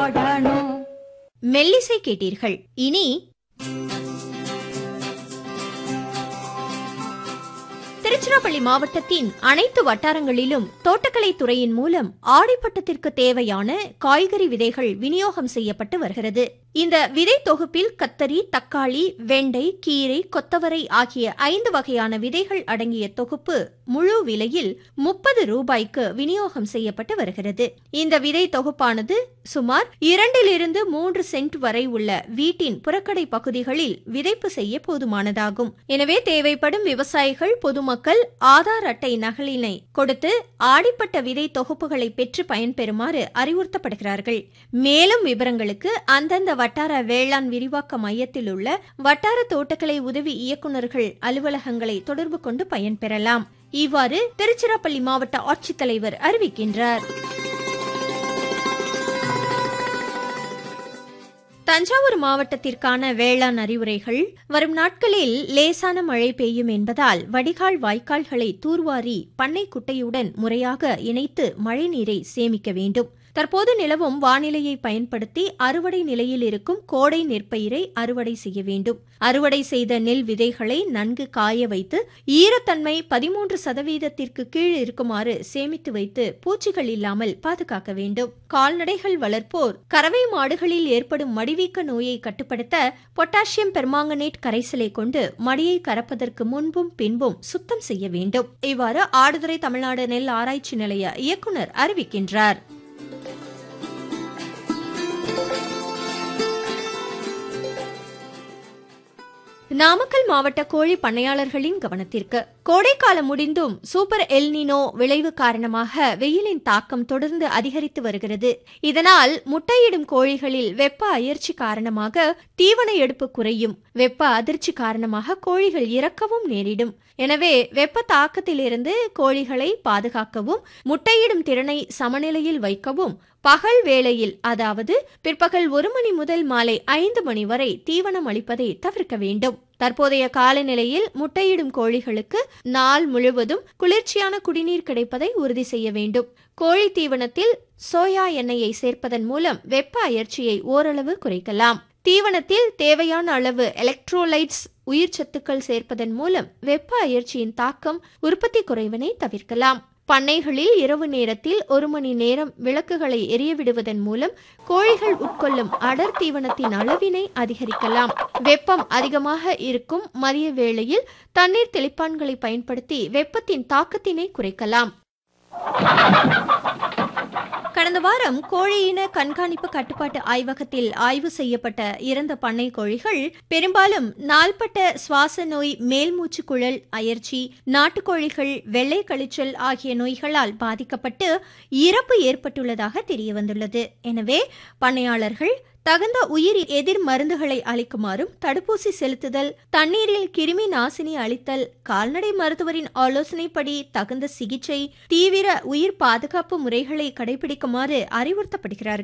போடணும் மெல்லிசை கேட்டீர்கள் இனி திருச்சிராப்பள்ளி மாவட்டத்தின் அனைத்து வட்டாரங்களிலும் தோட்டக்கலை துறையின் மூலம் ஆடிப்பட்டத்திற்கு தேவையான காய்கறி விதைகள் விநியோகம் செய்யப்பட்டு வருகிறது இந்த விதை தொகுப்பில் கத்தரி தக்காளி வெண்டை கீரை கொத்தவரை ஆகிய ஐந்து வகையான விதைகள் அடங்கிய தொகுப்பு முழு விலையில் முப்பது ரூபாய்க்கு விநியோகம் செய்யப்பட்டு வருகிறது இந்த விதை தொகுப்பானது சுமார் இரண்டிலிருந்து மூன்று சென்ட் வரை உள்ள வீட்டின் புறக்கடை பகுதிகளில் விதைப்பு செய்ய போதுமானதாகும் எனவே தேவைப்படும் விவசாயிகள் பொதுமக்கள் ஆதார் அட்டை நகலினை கொடுத்து ஆடிப்பட்ட விதை தொகுப்புகளை பெற்று பயன்பெறுமாறு அறிவுறுத்தப்படுகிறார்கள் மேலும் விவரங்களுக்கு அந்தந்த வட்டார வேளாண் விரிவாக்க மையத்தில் உள்ள வட்டார தோட்டக்கலை உதவி இயக்குநர்கள் அலுவலகங்களை தொடர்பு கொண்டு பயன்பெறலாம் இவ்வாறு திருச்சிராப்பள்ளி மாவட்ட ஆட்சித்தலைவர் அறிவிக்கின்றார் தஞ்சாவூர் மாவட்டத்திற்கான வேளாண் அறிவுரைகள் வரும் நாட்களில் லேசான மழை பெய்யும் என்பதால் வடிகால் வாய்க்கால்களை தூர்வாரி பண்ணை குட்டையுடன் முறையாக இணைத்து மழைநீரை சேமிக்க வேண்டும் தற்போது நிலவும் வானிலையை பயன்படுத்தி அறுவடை நிலையில் இருக்கும் கோடை நெற்பயிரை அறுவடை செய்ய வேண்டும் அறுவடை செய்த நெல் விதைகளை நன்கு காய வைத்து ஈரத்தன்மை பதிமூன்று சதவீதத்திற்கு கீழ் இருக்குமாறு சேமித்து வைத்து பூச்சிகள் இல்லாமல் பாதுகாக்க வேண்டும் கால்நடைகள் வளர்ப்போர் கறவை மாடுகளில் ஏற்படும் மடிவீக்க நோயை கட்டுப்படுத்த பொட்டாசியம் பெர்மாங்கனேட் கரைசலை கொண்டு மடியை கறப்பதற்கு முன்பும் பின்பும் சுத்தம் செய்ய வேண்டும் இவ்வாறு ஆடுதுறை தமிழ்நாடு நெல் ஆராய்ச்சி நிலைய இயக்குநர் அறிவிக்கின்றார் நாமக்கல் மாவட்ட கோழி பண்ணையாளர்களின் கவனத்திற்கு கோடைக்காலம் முடிந்தும் சூப்பர் எல்னினோ விளைவு காரணமாக வெயிலின் தாக்கம் தொடர்ந்து அதிகரித்து வருகிறது இதனால் முட்டையிடும் கோழிகளில் வெப்ப அயற்சி காரணமாக தீவன எடுப்பு குறையும் வெப்ப அதிர்ச்சி காரணமாக கோழிகள் இறக்கவும் நேரிடும் எனவே வெப்ப தாக்கத்திலிருந்து கோழிகளை பாதுகாக்கவும் முட்டையிடும் திறனை சமநிலையில் வைக்கவும் பகல் வேளையில் அதாவது பிற்பகல் ஒரு மணி முதல் மாலை ஐந்து மணி வரை தீவனம் அளிப்பதை தவிர்க்க வேண்டும் தற்போதைய காலநிலையில் முட்டையிடும் கோழிகளுக்கு நாள் முழுவதும் குளிர்ச்சியான குடிநீர் கிடைப்பதை உறுதி செய்ய வேண்டும் கோழி தீவனத்தில் சோயா எண்ணெயை சேர்ப்பதன் மூலம் வெப்ப அயற்சியை ஓரளவு குறைக்கலாம் தீவனத்தில் தேவையான அளவு எலக்ட்ரோலைட்ஸ் உயிர் சத்துக்கள் சேர்ப்பதன் மூலம் வெப்ப அயற்சியின் தாக்கம் உற்பத்தி குறைவினை தவிர்க்கலாம் பண்ணைகளில் இரவு நேரத்தில் ஒரு மணி நேரம் விளக்குகளை எரியவிடுவதன் மூலம் கோழிகள் உட்கொள்ளும் அடர் தீவனத்தின் அளவினை அதிகரிக்கலாம் வெப்பம் அதிகமாக இருக்கும் மதிய வேளையில் தண்ணீர் தெளிப்பான்களை பயன்படுத்தி வெப்பத்தின் தாக்கத்தினை குறைக்கலாம் கடந்த வாரம் கோழியின கண்காணிப்பு கட்டுப்பாட்டு ஆய்வகத்தில் ஆய்வு செய்யப்பட்ட இறந்த பண்ணை கோழிகள் பெரும்பாலும் நாள்பட்ட சுவாச நோய் மேல்மூச்சு குழல் அயற்சி நாட்டுக்கோழிகள் வெள்ளை கழிச்சல் ஆகிய நோய்களால் பாதிக்கப்பட்டு இறப்பு ஏற்பட்டுள்ளதாக தெரியவந்துள்ளது எனவே பண்ணையாளர்கள் தகுந்த உயிர் எதிர் மருந்துகளை அளிக்குமாறும் தடுப்பூசி செலுத்துதல் தண்ணீரில் கிருமி நாசினி அளித்தல் கால்நடை மருத்துவரின் ஆலோசனைப்படி தகுந்த சிகிச்சை தீவிர உயிர் பாதுகாப்பு முறைகளை கடைபிடிக்குமாறு அறிவுறுத்தப்படுகிறார்கள்